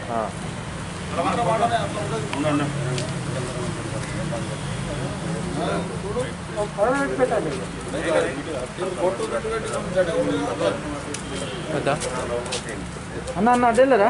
అన్న అన్న అడ్డెళ్ళరా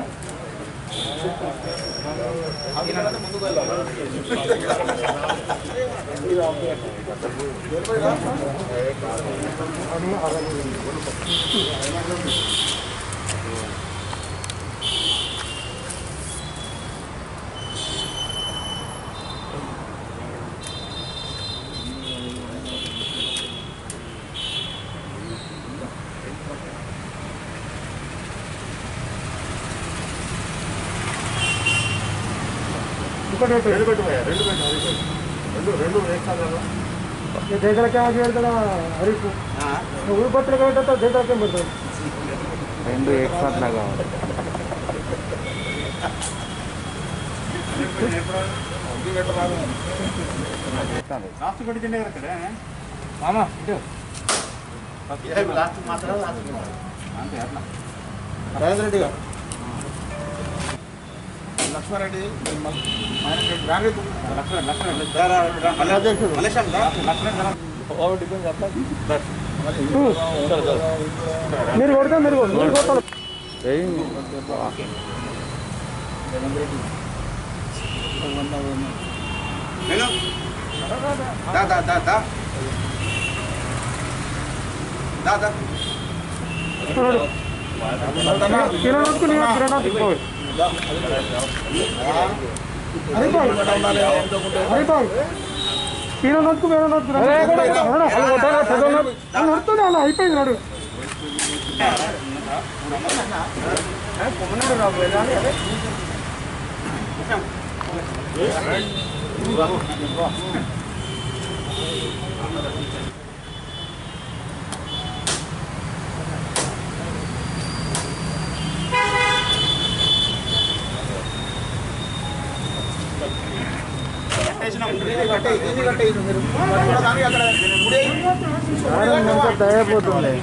ఇంకోటి పెట్టు. రెండు పెట్టు భయ్యా, రెండు పెట్టు హరీష్. రెండు రెండు వేస్తాను ये देख क्या आगे వెళ్తాడా హరీష్ నువ్వు ఊరు పత్రిక పెట్టా దేశాలకేం పెడతావు రెండు ఏకసాత్లా కావాలి లాస్ట్ కొట్టి తిండే కదా మామా ఇటు లాస్ట్ మాత్రం లాస్ట్ అంతే అట్లా రాజేంద్ర రెడ్డి గారు లక్ష్మారెడ్డి లక్ష్మణ్ లక్ష్మణ్ అధ్యక్షుడు మీరు కొడితే మీరు కొడు. మీరు కొట్టాలి దా దా దా దా దా దా కిరణ్ వద్దుకుని కిరణ్ వద్దుకోవాలి హరిపాల్ హరిపాల్ కిరణ్ వద్దుకు కిరణ్ వద్దు నడుతుంది అలా అయిపోయింది నాడు దయపోతుంది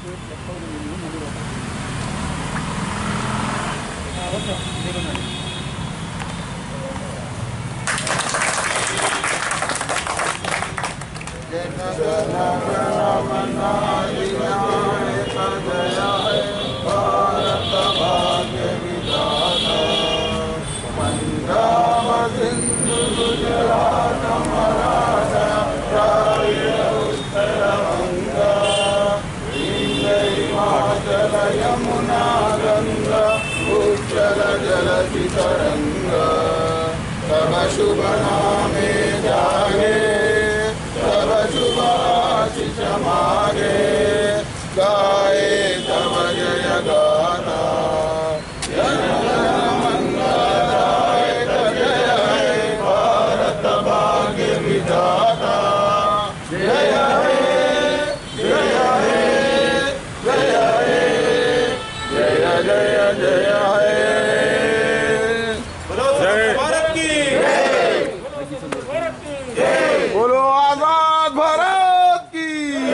बोलो आजाद भारत की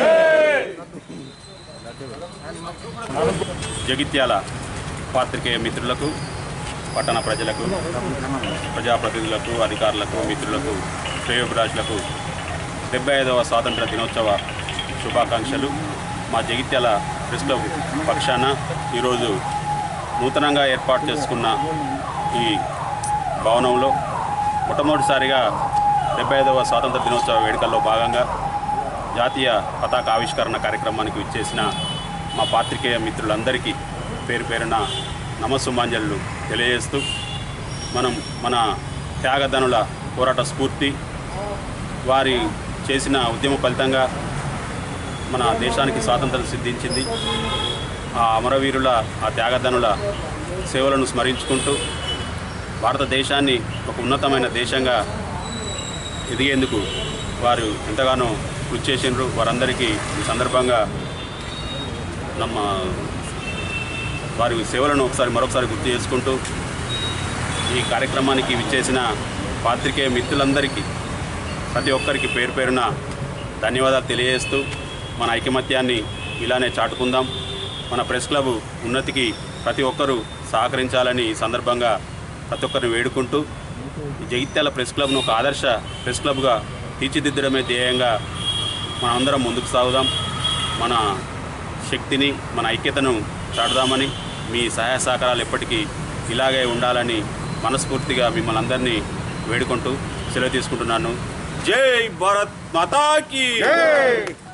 జగిత్యాల పాత్రికేయ మిత్రులకు పట్టణ ప్రజలకు ప్రజాప్రతినిధులకు అధికారులకు మిత్రులకు శ్రేయోభిలాషులకు డెబ్బై ఐదవ స్వాతంత్ర దినోత్సవ శుభాకాంక్షలు మా జగిత్యాల ప్రెస్ క్లబ్ పక్షాన ఈరోజు నూతనంగా ఏర్పాటు చేసుకున్న ఈ భవనంలో మొట్టమొదటిసారిగా డెబ్బై ఐదవ స్వాతంత్ర దినోత్సవ వేడుకల్లో భాగంగా జాతీయ పతాక ఆవిష్కరణ కార్యక్రమానికి విచ్చేసిన మా పాత్రికేయ మిత్రులందరికీ పేరు పేరున నమస్సుమాంజలు తెలియజేస్తూ మనం మన త్యాగధనుల పోరాట స్ఫూర్తి వారి చేసిన ఉద్యమ ఫలితంగా మన దేశానికి స్వాతంత్రం సిద్ధించింది ఆ అమరవీరుల ఆ త్యాగధనుల సేవలను స్మరించుకుంటూ భారతదేశాన్ని ఒక ఉన్నతమైన దేశంగా ఎదిగేందుకు వారు ఎంతగానో కృషి చేసినారు వారందరికీ ఈ సందర్భంగా నమ్మ వారి సేవలను ఒకసారి మరొకసారి గుర్తు చేసుకుంటూ ఈ కార్యక్రమానికి విచ్చేసిన పాత్రికేయ మిత్రులందరికీ ప్రతి ఒక్కరికి పేరు పేరున ధన్యవాదాలు తెలియజేస్తూ మన ఐకమత్యాన్ని ఇలానే చాటుకుందాం మన ప్రెస్ క్లబ్ ఉన్నతికి ప్రతి ఒక్కరూ సహకరించాలని ఈ సందర్భంగా ప్రతి ఒక్కరిని వేడుకుంటూ ఈ జగిత్యాల ప్రెస్ క్లబ్ను ఒక ఆదర్శ ప్రెస్ క్లబ్గా తీర్చిదిద్దడమే ధ్యేయంగా మనం అందరం ముందుకు సాగుదాం మన శక్తిని మన ఐక్యతను చాటుదామని మీ సహాయ సహకారాలు ఎప్పటికీ ఇలాగే ఉండాలని మనస్ఫూర్తిగా మిమ్మల్ని అందరినీ వేడుకుంటూ సెలవు తీసుకుంటున్నాను జై భారత్ మాతాకి